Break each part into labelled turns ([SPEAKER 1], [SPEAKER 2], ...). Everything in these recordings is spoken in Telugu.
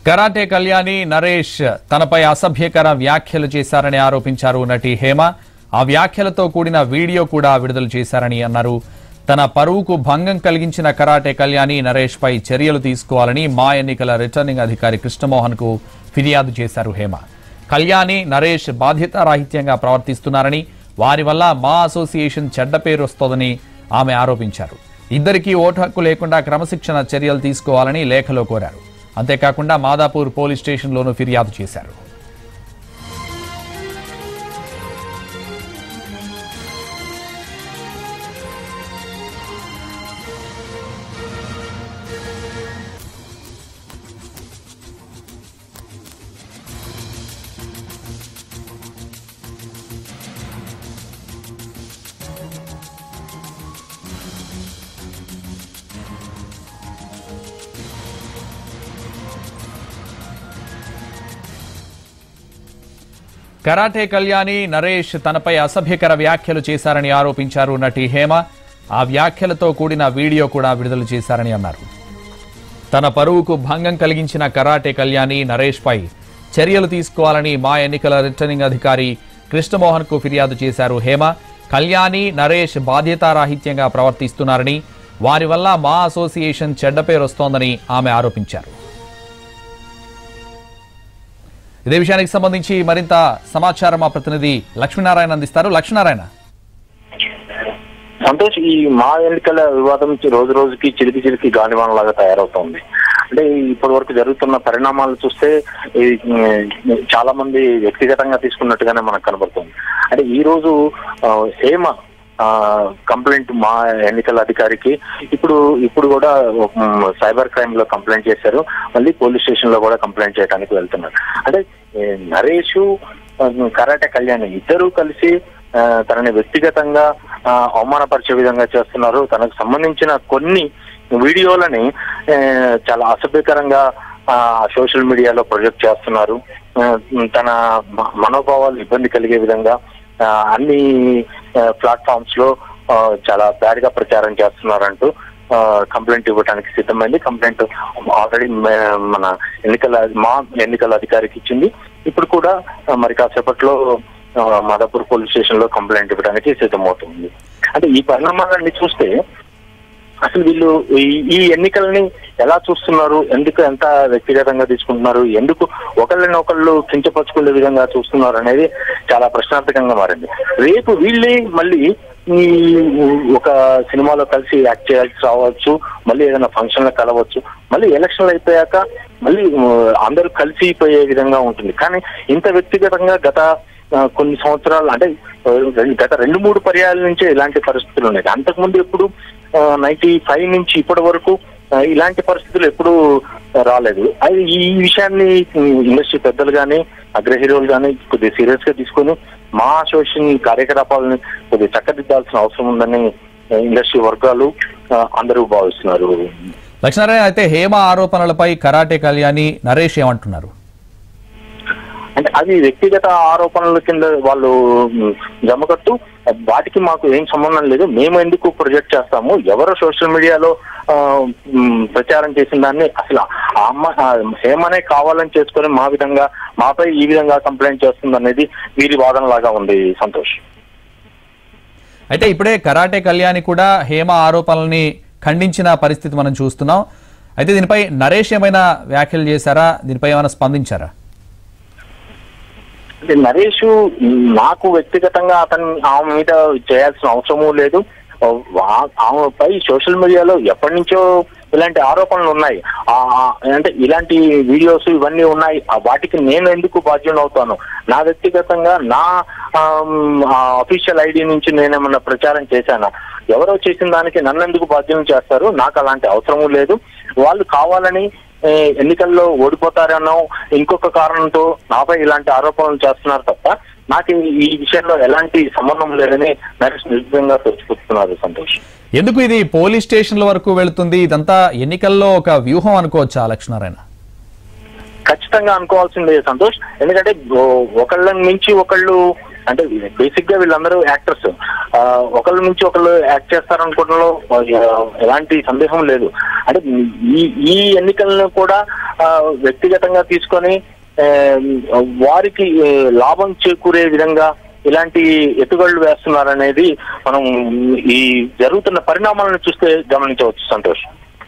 [SPEAKER 1] కరాటే కళ్యాణి నరేష్ తనపై అసభ్యకర వ్యాఖ్యలు చేశారని ఆరోపించారు నటి హేమ ఆ వ్యాఖ్యలతో కూడిన వీడియో కూడా విడుదల చేశారని అన్నారు తన పరువుకు భంగం కలిగించిన కరాటే కళ్యాణి నరేష్ పై చర్యలు తీసుకోవాలని మా ఎన్నికల రిటర్నింగ్ అధికారి కృష్ణమోహన్ కు ఫిర్యాదు చేశారు హేమ కళ్యాణి నరేష్ బాధ్యతారాహిత్యంగా ప్రవర్తిస్తున్నారని వారి వల్ల మా అసోసియేషన్ చెడ్డ పేరు వస్తోందని ఆమె ఆరోపించారు ఇద్దరికీ ఓటు హక్కు లేకుండా క్రమశిక్షణ చర్యలు తీసుకోవాలని లేఖలో కోరారు అంతేకాకుండా మాదాపూర్ పోలీస్ స్టేషన్లోనూ ఫిర్యాదు చేశారు కరాటే కళ్యాణి నరేష్ తనపై అసభ్యకర వ్యాఖ్యలు చేశారని ఆరోపించారు నటి హేమ ఆ వ్యాఖ్యలతో కూడిన వీడియో కూడా విడుదల చేశారని అన్నారు తన పరువుకు భంగం కలిగించిన కరాటే కళ్యాణి నరేష్ పై చర్యలు తీసుకోవాలని మా ఎన్నికల రిటర్నింగ్ అధికారి కృష్ణమోహన్ కు ఫిర్యాదు చేశారు హేమ కళ్యాణి నరేష్ బాధ్యతారాహిత్యంగా ప్రవర్తిస్తున్నారని వారి వల్ల మా అసోసియేషన్ చెడ్డ పేరు వస్తోందని ఆమె ఆరోపించారు ఇదే విషయానికి సంబంధించి మరింత సమాచారం మా ప్రతినిధి లక్ష్మీనారాయణ అందిస్తారు లక్ష్మీనారాయణ
[SPEAKER 2] సంతోష్ ఈ మా ఎన్నికల వివాదం చి- రోజు రోజుకి చిలికి చిలికి గాలివానలాగా తయారవుతోంది అంటే ఇప్పటి వరకు జరుగుతున్న పరిణామాలు చూస్తే ఈ, ఉమ్, చాలా మంది వ్యక్తిగతంగా తీసుకున్నట్టుగానే మనకు కనబడుతుంది అంటే ఈ రోజు ఆ, హేమ కంప్లైంట్ మా ఎన్నికల అధికారికి ఇప్పుడు ఇప్పుడు కూడా ఉమ్, సైబర్ క్రైమ్ లో కంప్లైంట్ చేశారు మళ్ళీ పోలీస్ స్టేషన్ లో కూడా కంప్లైంట్ చేయడానికి వెళ్తున్నారు అంటే ఏ, నరేష్ ఆ, కరాటే కళ్యాణి ఇద్దరు కలిసి ఆ, తనని వ్యక్తిగతంగా ఆ, అవమానపరిచే విధంగా చేస్తున్నారు తనకు సంబంధించిన కొన్ని వీడియోలని ఆ, చాలా అసభ్యకరంగా సోషల్ మీడియాలో ప్రొజెక్ట్ చేస్తున్నారు ఆ, తన మ- మనోభావాలు ఇబ్బంది కలిగే విధంగా ఆ, అన్ని ప్లాట్ఫామ్స్ లో ఆ, చాలా బ్యాడ్ గా ప్రచారం చేస్తున్నారంటూ ఆ, కంప్లైంట్ ఇవ్వడానికి సిద్ధమైంది కంప్లైంట్ ఆల్రెడీ మన ఎన్నికల మా ఎన్నికల అధికారికి ఇచ్చింది ఇప్పుడు కూడా ఆ, మరి కాసేపట్లో ఆ, మాదాపూర్ పోలీస్ స్టేషన్ లో కంప్లైంట్ ఇవ్వడానికి సిద్ధమవుతుంది అంటే ఈ పరిణామాలన్నీ చూస్తే అసలు వీళ్ళు ఈ- ఈ ఎన్నికల్ని ఎలా చూస్తున్నారు ఎందుకు ఎంత వ్యక్తిగతంగా తీసుకుంటున్నారు ఎందుకు ఒకళ్ళని ఒకళ్ళు కించపరుచుకునే విధంగా చూస్తున్నారు అనేది చాలా ప్రశ్నార్థకంగా మారింది రేపు వీళ్ళే మళ్ళీ ఈ ఒక సినిమాలో కలిసి యాక్ట్ చేయాల్సి రావచ్చు మళ్ళీ ఏదైనా ఫంక్షన్ లో కలవచ్చు మళ్ళీ ఎలక్షన్లు అయిపోయాక మళ్ళీ ఉ, అందరూ కలిసిపోయే విధంగా ఉంటుంది కానీ ఇంత వ్యక్తిగతంగా గత ఆ, కొన్ని సంవత్సరాలు అంటే ఆ, రెండు- గత రెండు మూడు పర్యాయాల నుంచే ఇలాంటి పరిస్థితులు ఉన్నాయి అంతకుముందు ఎప్పుడు నైన్టీ ఫైవ్ నుంచి ఇప్పటి వరకు ఆ, ఇలాంటి పరిస్థితులు ఎప్పుడు రాలేదు అది ఈ విషయాన్ని ఇండస్ట్రీ పెద్దలు కానీ అగ్ర హీరోలు కానీ కొద్దిగా సీరియస్ గా తీసుకొని మా అసోసియేషన్ కార్యకలాపాలను కొద్దిగా చక్కదిద్దాల్సిన అవసరం ఉందని ఆ, ఇండస్ట్రీ వర్గాలు ఆ, అందరూ భావిస్తున్నారు
[SPEAKER 1] లక్ష్మీనారాయణ అయితే హేమ ఆరోపణలపై కరాటే కళ్యాణి నరేష్ ఏమంటున్నారు
[SPEAKER 2] అంటే అది వ్యక్తిగత ఆరోపణల కింద వాళ్ళు మ్, జమకట్టు వాటికి మాకు ఏం సంబంధం లేదు మేము ఎందుకు ప్రొజెక్ట్ చేస్తాము ఎవరో సోషల్ మీడియాలో ఆ, మ్, ప్రచారం చేసిన దాన్ని అసలు ఆ అమ్మ ఆ హేమనే కావాలని చేసుకొని మా విధంగా మాపై ఈ విధంగా కంప్లైంట్ చేస్తుంది అనేది వీరి వాదన లాగా ఉంది సంతోష్
[SPEAKER 1] అయితే ఇప్పుడే కరాటే కళ్యాణి కూడా హేమ ఆరోపణల్ని ఖండించిన పరిస్థితి మనం చూస్తున్నాం అయితే దీనిపై నరేష్ ఏమైనా వ్యాఖ్యలు చేశారా దీనిపై ఏమైనా స్పందించారా
[SPEAKER 2] అంటే నరేష్ నాకు వ్యక్తిగతంగా అతను ఆమె మీద చేయాల్సిన అవసరమూ లేదు వా- ఆమెపై సోషల్ మీడియాలో ఎప్పటి నుంచో ఇలాంటి ఆరోపణలు ఉన్నాయి ఆ ఆ- అంటే ఇలాంటి వీడియోస్ ఇవన్నీ ఉన్నాయి ఆ వాటికి నేను ఎందుకు బాధ్యుని అవుతాను నా వ్యక్తిగతంగా నా అఫీషియల్ ఐడి నుంచి నేనేమన్నా ప్రచారం చేశానా ఎవరో చేసిన దానికి నన్ను ఎందుకు బాధ్యుని చేస్తారు నాకు అలాంటి అవసరము లేదు వాళ్ళు కావాలని ఏ, ఎన్నికల్లో ఓడిపోతారనో ఇంకొక కారణంతో నాపై ఇలాంటి ఆరోపణలు చేస్తున్నారు తప్ప నాకు ఈ- ఈ విషయంలో ఎలాంటి సంబంధం లేదని నరేష్ నిర్భయంగా తోచిపుచ్చుతున్నారు సంతోష్
[SPEAKER 1] ఎందుకు ఇది పోలీస్ స్టేషన్ల వరకు వెళుతుంది ఇదంతా ఎన్నికల్లో ఒక వ్యూహం అనుకోవచ్చా లక్ష్మీనారాయణ
[SPEAKER 2] ఖచ్చితంగా అనుకోవాల్సిందే సంతోష్ ఎందుకంటే ఓ- ఒకళ్ళని మించి ఒకళ్ళు అంటే బేసిక్ గా వీళ్ళందరూ యాక్టర్స్ ఒకళ్ళ నుంచి ఒకళ్ళు యాక్ట్ చేస్తారనుకోవడంలో ఆ, ఎలాంటి సందేహం లేదు అంటే ఈ ఈ ఎన్నికలను కూడా ఆ, వ్యక్తిగతంగా తీసుకొని ఆ, వారికి ఆ, లాభం చేకూరే విధంగా ఇలాంటి ఎత్తుగళ్ళు వేస్తున్నారనేది మనం ఈ జరుగుతున్న పరిణామాలను చూస్తే గమనించవచ్చు సంతోష్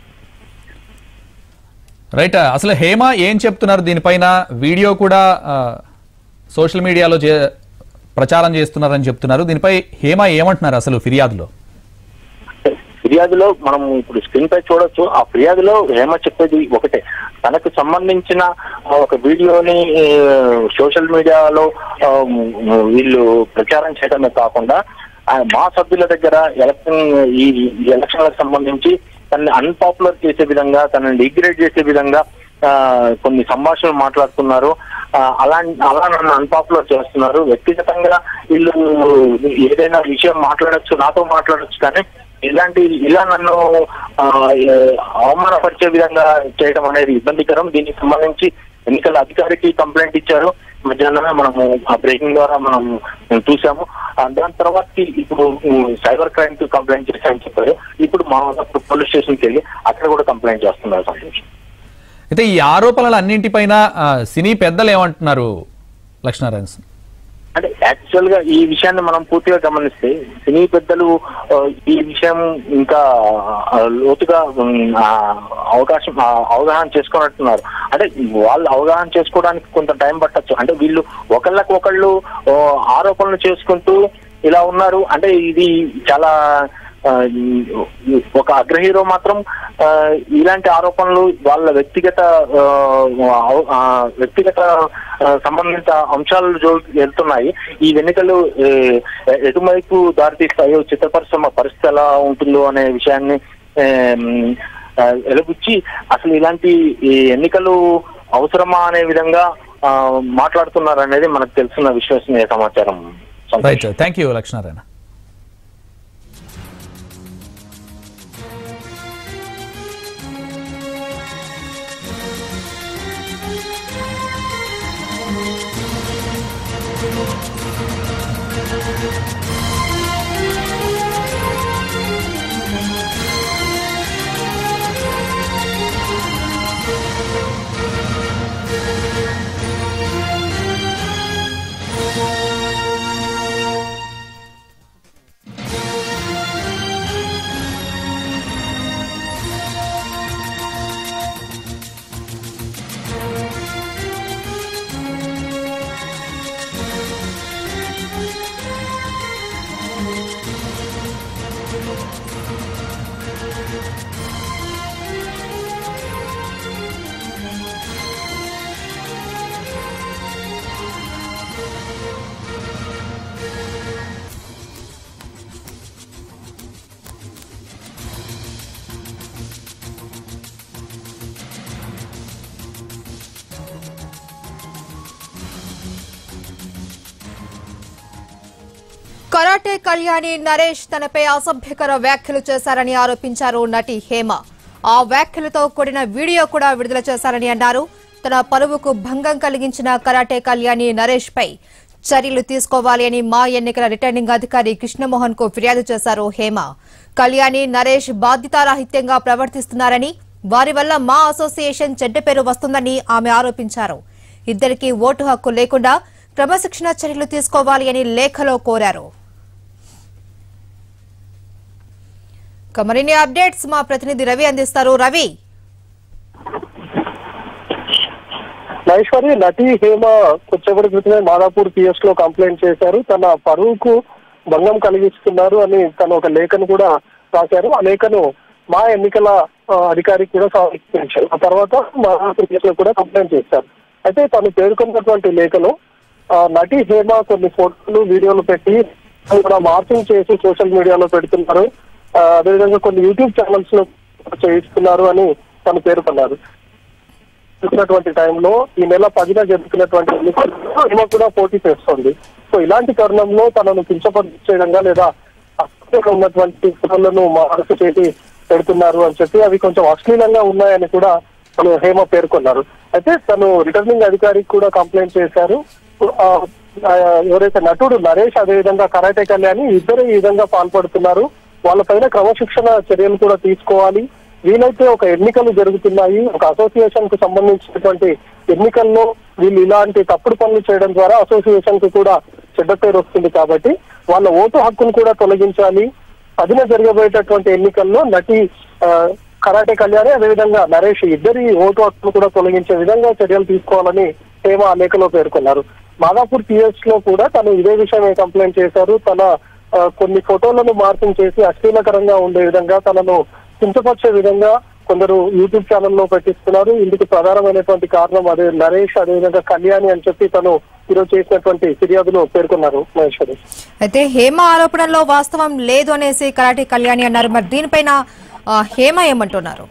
[SPEAKER 1] రైట్ అసలు హేమ ఏం చెప్తున్నారు దీనిపైన వీడియో కూడా ఆ, సోషల్ మీడియాలో చే- ప్రచారం చేస్తున్నారని చెప్తున్నారు దీనిపై హేమ ఏమంటున్నారు అసలు ఫిర్యాదులో
[SPEAKER 2] ఫిర్యాదులో మనం ఇప్పుడు స్క్రీన్ పై చూడొచ్చు ఆ ఫిర్యాదులో హేమ చెప్పేది ఒకటే తనకు సంబంధించిన ఆ, ఒక వీడియోని ఏ, సోషల్ మీడియాలో ఆ, వీళ్ళు ప్రచారం చేయడమే కాకుండా ఆ, మా సభ్యుల దగ్గర ఎలక్షన్ ఈ ఈ ఎలక్షన్లకు సంబంధించి తనని అన్పాపులర్ చేసే విధంగా తనని డిగ్రేడ్ చేసే విధంగా ఆ, కొన్ని సంభాషణలు మాట్లాడుతున్నారు ఆ, అలా అలా నన్ను అన్పాపులర్ చేస్తున్నారు వ్యక్తిగతంగా వీళ్ళు ఏదైనా విషయం మాట్లాడొచ్చు నాతో మాట్లాడొచ్చు కానీ ఇలాంటి ఇలా నన్ను ఆ, ఏ, అవమానపరిచే విధంగా చేయడం అనేది ఇబ్బందికరం దీనికి సంబంధించి ఎన్నికల అధికారికి కంప్లైంట్ ఇచ్చారు మధ్యాహ్నమే మనము ఆ బ్రేకింగ్ ద్వారా మనం చూసాము ఆ, దాని తర్వాత ఇప్పుడు సైబర్ క్రైమ్ కి కంప్లైంట్ చేశామని చెప్పారు ఇప్పుడు మా పోలీస్ స్టేషన్కి వెళ్ళి అక్కడ కూడా కంప్లైంట్ చేస్తున్నారు సంతోష్
[SPEAKER 1] అయితే ఈ ఆరోపణలు అన్నింటిపైన ఆ, సినీ పెద్దలు ఏమంటున్నారు లక్ష్మీనారాయణ సింగ్?
[SPEAKER 2] అంటే యాక్చువల్ గా ఈ విషయాన్ని మనం పూర్తిగా గమనిస్తే సినీ పెద్దలు ఆ, ఈ విషయం ఇంకా ఆ, లోతుగా ఉమ్, ఆ, అవకాశం ఆ, అవగాహన చేసుకున్నట్టున్నారు అంటే వాళ్ళు అవగాహన చేసుకోవడానికి కొంత టైం పట్టొచ్చు అంటే వీళ్ళు ఒకళ్ళకి ఒకళ్ళు ఆ, ఆరోపణలు చేసుకుంటూ ఇలా ఉన్నారు అంటే ఇది చాలా ఆ, ఈ ఒక అగ్ర హీరో మాత్రం ఆ, ఇలాంటి ఆరోపణలు వాళ్ళ వ్యక్తిగత ఆ, అవ- ఆ, వ్యక్తిగత ఆ, సంబంధిత అంశాలు జో వెళ్తున్నాయి ఈ ఎన్నికలు ఏ, ఎటువైపు దారితీస్తాయో చిత్ర పరిశ్రమ పరిస్థితి ఎలా ఉంటుందో అనే విషయాన్ని ఏం, ఆ, వెలుగుచ్చి అసలు ఇలాంటి ఈ ఎన్నికలు అవసరమా అనే విధంగా ఆ, మాట్లాడుతున్నారు అనేది మనకు తెలిసిన విశ్వసనీయ సమాచారం Santosh.
[SPEAKER 1] Right thank you Lakshminarayana
[SPEAKER 3] karate Kalyani Naresh తనపై అసభ్యకర వ్యాఖ్యలు చేశారని ఆరోపించారు నటి హేమ ఆ వ్యాఖ్యలతో కూడిన వీడియో కూడా విడుదల చేశారని అన్నారు తన పరువుకు భంగం కలిగించిన కరాటే కళ్యాణి నరేష్ పై చర్యలు తీసుకోవాలి అని మా ఎన్నికల రిటర్నింగ్ అధికారి కృష్ణమోహన్ కు ఫిర్యాదు చేశారు హేమ కళ్యాణి నరేష్ బాధ్యతారాహిత్యంగా ప్రవర్తిస్తున్నారని వారి వల్ల మా అసోసియేషన్ చెడ్డ పేరు వస్తుందని ఆమె ఆరోపించారు ఇద్దరికీ ఓటు హక్కు లేకుండా క్రమశిక్షణ చర్యలు తీసుకోవాలి అని లేఖలో కోరారు ఇక మరిన్ని అప్డేట్స్ మా ప్రతినిధి రవి అందిస్తారు రవి
[SPEAKER 4] మహేశ్వరి నటి హేమ కొచ్చపటి క్రితమే మాదాపూర్ పిఎస్ లో కంప్లైంట్ చేశారు తన పరువుకు భంగం కలిగిస్తున్నారు అని తను ఒక లేఖను కూడా రాశారు ఆ లేఖను మా ఎన్నికల ఆ, అధికారికి కూడా సమర్పించారు ఆ తర్వాత మాదాపూర్ పిఎస్ లో కూడా కంప్లైంట్ చేశారు అయితే తను పేర్కొన్నటువంటి లేఖలో ఆ, నటి హేమ కొన్ని ఫోటోలు వీడియోలు పెట్టి అవి కూడా మార్పింగ్ చేసి సోషల్ మీడియాలో పెడుతున్నారు ఆ, అదేవిధంగా కొన్ని యూట్యూబ్ ఛానల్స్ లో చేయిస్తున్నారు అని తను పేర్కొన్నారు జరుగుతున్నటువంటి టైంలో ఈ నెల పదిన జరుగుతున్నటువంటి ఎన్నికల్లో ఈమె కూడా పోటీ చేస్తోంది సో ఇలాంటి తరుణంలో తనను కించపరిచే విధంగా లేదా అసభ్యంగా ఉన్నటువంటి ఫోటోలను మార్పు చేసి పెడుతున్నారు అని చెప్పి అవి కొంచెం అశ్లీలంగా ఉన్నాయని కూడా తను హేమ పేర్కొన్నారు అయితే తను రిటర్నింగ్ అధికారికి కూడా కంప్లైంట్ చేశారు ఆ, ఆ, ఎవరైతే నటుడు నరేష్ అదేవిధంగా కరాటే కళ్యాణి ఇద్దరు ఈ విధంగా పాల్పడుతున్నారు వాళ్ళపైన క్రమశిక్షణ చర్యలు కూడా తీసుకోవాలి వీలైతే ఒక ఎన్నికలు జరుగుతున్నాయి ఒక అసోసియేషన్ కు సంబంధించినటువంటి ఎన్నికల్లో వీళ్ళు ఇలాంటి తప్పుడు పనులు చేయడం ద్వారా అసోసియేషన్ కు కూడా చెడ్డ పేరు వస్తుంది కాబట్టి వాళ్ళ ఓటు హక్కును కూడా తొలగించాలి పదిన జరగబోయేటటువంటి ఎన్నికల్లో నటి ఆ, కరాటే కళ్యాణి అదేవిధంగా నరేష్ ఇద్దరి ఓటు హక్కును కూడా తొలగించే విధంగా చర్యలు తీసుకోవాలని హేమ ఆ లేఖలో పేర్కొన్నారు మాదాపూర్ పిఎస్ లో కూడా తను ఇదే విషయమే కంప్లైంట్ చేశారు తన ఆ, కొన్ని ఫోటోలను మార్పింగ్ చేసి అశ్లీలకరంగా ఉండే విధంగా తనను కించపరిచే విధంగా కొందరు యూట్యూబ్ ఛానల్లో పెట్టిస్తున్నారు ఇందుకు ప్రధానమైనటువంటి కారణం అదే నరేష్ అదేవిధంగా కళ్యాణి అని చెప్పి తను ఈరోజు చేసినటువంటి ఫిర్యాదులో పేర్కొన్నారు మహేశ్వరి
[SPEAKER 3] అయితే హేమ ఆరోపణల్లో వాస్తవం లేదు అనేసి కరాటే కళ్యాణి అన్నారు మరి దీనిపైన ఆ, హేమ ఏమంటున్నారు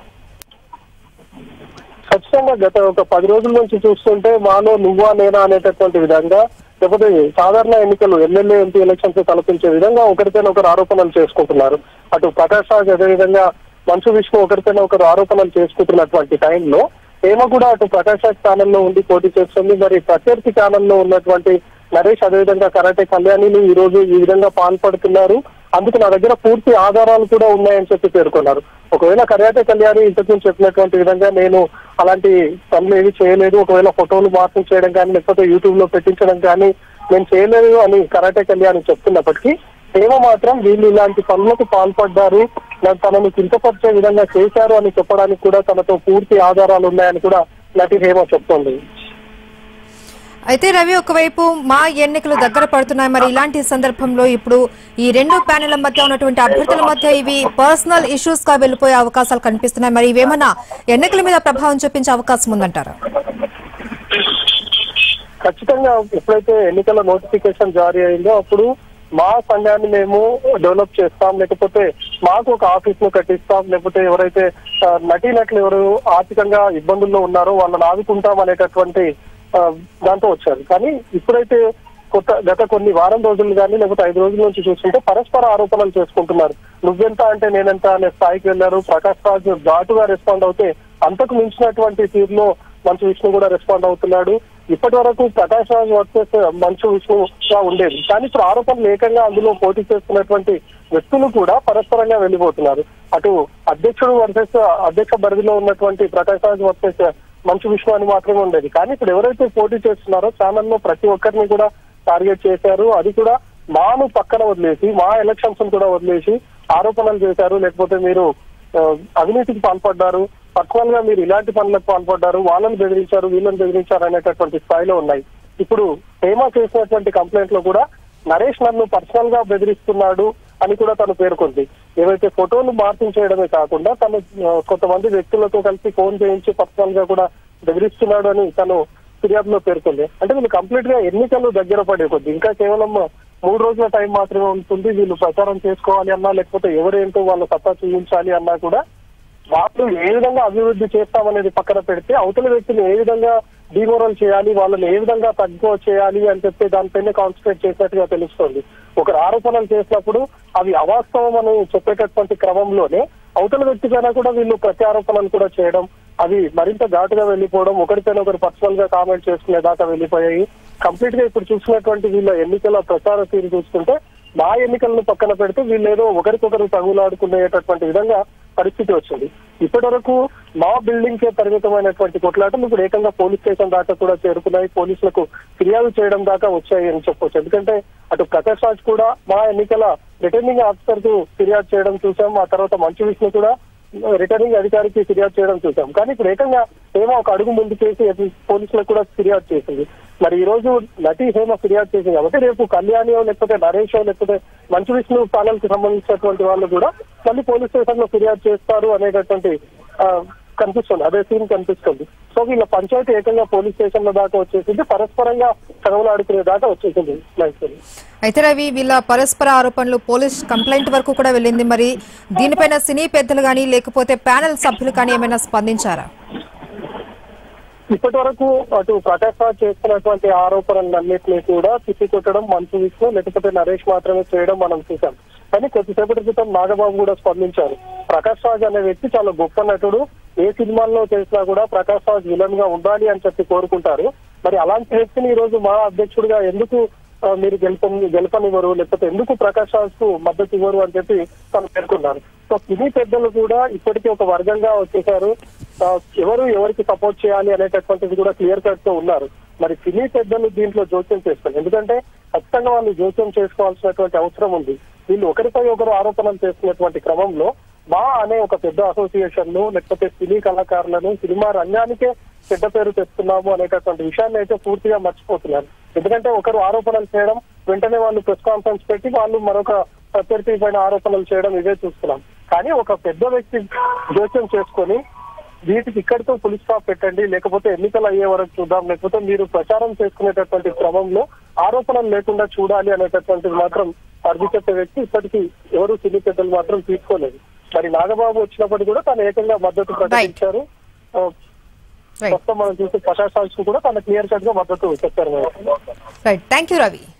[SPEAKER 4] ఖచ్చితంగా గత ఒక పది రోజుల నుంచి చూస్తుంటే మాలో నువ్వా నేనా అనేటటువంటి విధంగా లేకపోతే సాధారణ ఎన్నికలు ఎమ్మెల్యే ఎంపీ ఎలక్షన్స్ తలపించే విధంగా ఒకరిపైన ఒకరు ఆరోపణలు చేసుకుంటున్నారు అటు ప్రకాష్ రాజ్ అదేవిధంగా మంచు విష్ణు ఒకరిపైన ఒకరు ఆరోపణలు చేసుకుంటున్నటువంటి టైంలో ఏమో కూడా అటు ప్రకాష్ రాజ్ స్థానంలో ఉండి పోటీ చేస్తుంది మరి ప్రత్యర్థి స్థానంలో ఉన్నటువంటి నరేష్ అదేవిధంగా కరాటే కళ్యాణిలు ఈ రోజు ఈ విధంగా పాల్పడుతున్నారు అందుకు నా దగ్గర పూర్తి ఆధారాలు కూడా ఉన్నాయని చెప్పి పేర్కొన్నారు ఒకవేళ కరాటే కళ్యాణి ఇంతకు ముందు చెప్పినటువంటి విధంగా నేను అలాంటి పనులు ఏవి చేయలేదు ఒకవేళ ఫోటోలు మార్పింగ్ చేయడం కానీ లేకపోతే యూట్యూబ్ లో పెట్టించడం కానీ నేను చేయలేదు అని కరాటే కళ్యాణి చెప్తున్నప్పటికీ ఏమో మాత్రం వీళ్ళు ఇలాంటి పనులకు పాల్పడ్డారు నాకు తనను కించపరిచే విధంగా చేశారు అని చెప్పడానికి కూడా తనతో పూర్తి ఆధారాలు ఉన్నాయని కూడా నటి హేమ చెప్తోంది
[SPEAKER 3] అయితే రవి ఒకవైపు మా ఎన్నికలు దగ్గర పడుతున్నాయి మరి ఇలాంటి సందర్భంలో ఇప్పుడు ఈ రెండు ప్యానెళ్ల మధ్య ఉన్నటువంటి అభ్యర్థుల మధ్య ఇవి పర్సనల్ ఇష్యూస్ గా వెళ్ళిపోయే అవకాశాలు కనిపిస్తున్నాయి మరి ఇవేమన్నా ఎన్నికల మీద ప్రభావం చూపించే అవకాశం ఉందంటారా
[SPEAKER 4] ఖచ్చితంగా ఎప్పుడైతే ఎన్నికల నోటిఫికేషన్ జారీ అయిందో అప్పుడు మా సంఘాన్ని మేము డెవలప్ చేస్తాం లేకపోతే మాకు ఒక ఆఫీస్ ను కట్టిస్తాం లేకపోతే ఎవరైతే ఆ, నటీనటులు ఎవరు ఆర్థికంగా ఇబ్బందుల్లో ఉన్నారో వాళ్ళని ఆదుకుంటాం అనేటటువంటి ఆ, దాంతో వచ్చారు కానీ ఇప్పుడైతే కొత్త గత కొన్ని వారం రోజులు కానీ లేకపోతే ఐదు రోజుల నుంచి చూస్తుంటే పరస్పర ఆరోపణలు చేసుకుంటున్నారు నువ్వెంత అంటే నేనెంత అనే స్థాయికి వెళ్ళారు ప్రకాష్ రాజ్ ఘాటుగా రెస్పాండ్ అవుతే అంతకు మించినటువంటి తీరులో మంచు విష్ణు కూడా రెస్పాండ్ అవుతున్నాడు ఇప్పటి వరకు ప్రకాష్ రాజ్ వర్సెస్ మంచు విష్ణుగా ఉండేది కానీ ఇప్పుడు ఆరోపణలు ఏకంగా అందులో పోటీ చేస్తున్నటువంటి వ్యక్తులు కూడా పరస్పరంగా వెళ్ళిపోతున్నారు అటు అధ్యక్షుడు వర్సెస్ అధ్యక్ష పరిధిలో ఉన్నటువంటి ప్రకాష్ రాజ్ వర్సెస్ మంచు విష్ణు అని మాత్రమే ఉండేది కానీ ఇప్పుడు ఎవరైతే పోటీ చేస్తున్నారో ఛానల్లో ప్రతి ఒక్కరిని కూడా టార్గెట్ చేశారు అది కూడా మాను పక్కన వదిలేసి మా ఎలక్షన్స్ కూడా వదిలేసి ఆరోపణలు చేశారు లేకపోతే మీరు ఆ, అవినీతికి పాల్పడ్డారు పక్వల్ గా మీరు ఇలాంటి పనులకు పాల్పడ్డారు వాళ్ళని బెదిరించారు వీళ్ళని బెదిరించారు అనేటటువంటి స్థాయిలో ఉన్నాయి ఇప్పుడు హేమ చేసినటువంటి కంప్లైంట్ లో కూడా నరేష్ నన్ను పర్సనల్ గా బెదిరిస్తున్నాడు అని కూడా తను పేర్కొంది ఏవైతే ఫోటోలు మార్పింగ్ చేయడమే కాకుండా తను ఆ, కొంతమంది వ్యక్తులతో కలిసి ఫోన్ చేయించి పర్సనల్ గా కూడా బెదిరిస్తున్నాడు అని తను ఫిర్యాదులో పేర్కొంది అంటే వీళ్ళు కంప్లీట్ గా ఎన్నికలు దగ్గర పడే కొద్ది ఇంకా కేవలం మూడు రోజుల టైం మాత్రమే ఉంటుంది వీళ్ళు ప్రచారం చేసుకోవాలి అన్నా లేకపోతే ఎవరేంటో వాళ్ళ సత్తా చూపించాలి అన్నా కూడా వాళ్ళు ఏ విధంగా అభివృద్ధి చేస్తామనేది పక్కన పెడితే అవతల వ్యక్తిని ఏ విధంగా డిమోరల్ చేయాలి వాళ్ళని ఏ విధంగా తగ్గువ చేయాలి అని చెప్పి దానిపైనే కాన్సన్ట్రేట్ చేసినట్టుగా తెలుస్తోంది ఒకరు ఆరోపణలు చేసినప్పుడు అవి అవాస్తవం అని చెప్పేటటువంటి క్రమంలోనే అవతల వ్యక్తి పైన కూడా వీళ్ళు ప్రత్యారోపణలు కూడా చేయడం అవి మరింత ఘాటుగా వెళ్ళిపోవడం ఒకరిపైన ఒకరు పర్సనల్ గా కామెంట్ చేసుకునే దాకా వెళ్ళిపోయాయి కంప్లీట్ గా ఇప్పుడు చూసినటువంటి వీళ్ళ ఎన్నికల ప్రచార తీరు చూసుకుంటే మా ఎన్నికలను పక్కన పెడితే వీళ్ళు ఏదో ఒకరికొకరు తగులాడుకునేటటువంటి విధంగా పరిస్థితి వచ్చింది ఇప్పటి వరకు మా బిల్డింగ్ కే పరిమితమైనటువంటి కొట్లాటలు ఇప్పుడు ఏకంగా పోలీస్ స్టేషన్ దాకా కూడా చేరుకున్నాయి పోలీసులకు ఫిర్యాదు చేయడం దాకా వచ్చాయి అని చెప్పొచ్చు ఎందుకంటే అటు ప్రకాష్ రాజ్ కూడా మా ఎన్నికల రిటర్నింగ్ ఆఫీసర్ కు ఫిర్యాదు చేయడం చూసాం ఆ తర్వాత మంచు విష్ణు కూడా రిటర్నింగ్ అధికారికి ఫిర్యాదు చేయడం చూసాం కానీ ఇప్పుడు ఏకంగా హేమ ఒక అడుగు ముందు చేసి పోలీసులకు కూడా ఫిర్యాదు చేసింది మరి ఈ రోజు నటి హేమ ఫిర్యాదు చేసింది కాబట్టి రేపు కళ్యాణియో లేకపోతే నరేషో లేకపోతే మంచు విష్ణు ఛానల్ కి సంబంధించినటువంటి వాళ్ళు కూడా మళ్ళీ పోలీస్ స్టేషన్ లో ఫిర్యాదు చేస్తారు అనేటటువంటి ఆ, కనిపిస్తుంది అదే సీన్ కనిపిస్తుంది సో వీళ్ళ పంచాయతీ ఏకంగా పోలీస్ స్టేషన్ లో దాకా వచ్చేసింది పరస్పరంగా చదవలాడుకునే దాకా వచ్చేసింది లైఫ్
[SPEAKER 3] అయితే రవి వీళ్ళ పరస్పర ఆరోపణలు పోలీస్ కంప్లైంట్ వరకు కూడా వెళ్ళింది మరి దీనిపైన సినీ పెద్దలు కానీ లేకపోతే ప్యానెల్ సభ్యులు కానీ ఏమైనా స్పందించారా
[SPEAKER 4] ఇప్పటి వరకు అటు ప్రకాష్ రాజ్ చేస్తున్నటువంటి ఆరోపణలన్నింటినీ కూడా తిప్పికొట్టడం మంచు విష్ణు లేకపోతే నరేష్ మాత్రమే చేయడం మనం చూసాం కానీ కొద్దిసేపటి క్రితం నాగబాబు కూడా స్పందించారు ప్రకాష్ రాజ్ అనే వ్యక్తి చాలా గొప్ప నటుడు ఏ సినిమాల్లో చేసినా కూడా ప్రకాష్ రాజ్ విలన్ గా ఉండాలి అని చెప్పి కోరుకుంటారు మరి అలాంటి వ్యక్తిని ఈ రోజు మా అధ్యక్షుడిగా ఎందుకు ఆ, మీరు గెలుప గెలుపనివ్వరు లేకపోతే ఎందుకు ప్రకాష్ రాజ్ కు మద్దతు ఇవ్వరు అని చెప్పి తను పేర్కొన్నారు సో సినీ పెద్దలు కూడా ఇప్పటికీ ఒక వర్గంగా వచ్చేసారు ఆ, ఎవరు ఎవరికి సపోర్ట్ చేయాలి అనేటటువంటిది కూడా క్లియర్ కట్ తో ఉన్నారు మరి సినీ పెద్దలు దీంట్లో జోక్యం చేస్తారు ఎందుకంటే ఖచ్చితంగా వాళ్ళు జోక్యం చేసుకోవాల్సినటువంటి అవసరం ఉంది వీళ్ళు ఒకరిపై ఒకరు ఆరోపణలు చేస్తున్నటువంటి క్రమంలో మా అనే ఒక పెద్ద అసోసియేషన్ ను లేకపోతే సినీ కళాకారులను సినిమా రంగానికే చెడ్డ పేరు తెస్తున్నాము అనేటటువంటి విషయాన్ని అయితే పూర్తిగా మర్చిపోతున్నారు ఎందుకంటే ఒకరు ఆరోపణలు చేయడం వెంటనే వాళ్ళు ప్రెస్ కాన్ఫరెన్స్ పెట్టి వాళ్ళు మరొక ప్రత్యర్థి పైన ఆరోపణలు చేయడం ఇవే చూస్తున్నాం కానీ ఒక పెద్ద వ్యక్తి జోక్యం చేసుకొని వీటికి ఇక్కడితో పులి స్టాప్ పెట్టండి లేకపోతే ఎన్నికలు అయ్యే వరకు చూద్దాం లేకపోతే మీరు ప్రచారం చేసుకునేటటువంటి క్రమంలో ఆరోపణలు లేకుండా చూడాలి అనేటటువంటిది మాత్రం అర్జి చెప్పే వ్యక్తి ఇప్పటికీ ఎవరు సినీ పెద్దలు మాత్రం తీసుకోలేదు మరి నాగబాబు వచ్చినప్పటికీ కూడా తను ఏకంగా మద్దతు ప్రకటించారు ఆ,
[SPEAKER 3] రైట్
[SPEAKER 4] ప్రస్తుతం మనం చూస్తే ప్రకాష్ రాజ్ కు కూడా తన క్లియర్ కట్ గా మద్దతు చెప్పారు madam
[SPEAKER 3] right thank you Ravi